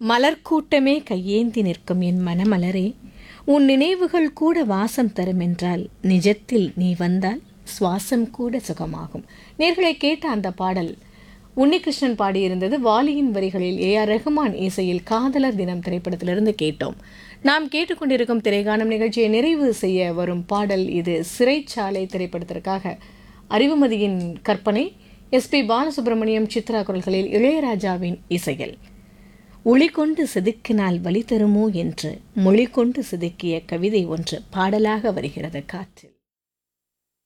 மலர்க்கூட்டமே கையேந்தி நிற்கும் என் மனமலரே உன் நினைவுகள் கூட வாசம் தரும் என்றால் நிஜத்தில் நீ வந்தால் சுவாசம் கூட சுகமாகும் நேர்களை கேட்ட அந்த பாடல் உன்னிகிருஷ்ணன் பாடியிருந்தது வாலியின் வரிகளில் ஏ ஆர் ரஹ்மான் இசையில் காதலர் தினம் திரைப்படத்திலிருந்து கேட்டோம் நாம் கேட்டுக்கொண்டிருக்கும் திரைகாணும் நிகழ்ச்சியை நிறைவு செய்ய வரும் பாடல் இது சிறைச்சாலை திரைப்படத்திற்காக அறிவுமதியின் கற்பனை எஸ்பி பாலசுப்ரமணியம் சித்ரா குரல்களில் இளையராஜாவின் இசையில் ஒளி கொண்டு செதுக்கினால் வழி தருமோ என்று மொழி கொண்டு செதுக்கிய கவிதை ஒன்று பாடலாக வருகிறது காற்றில்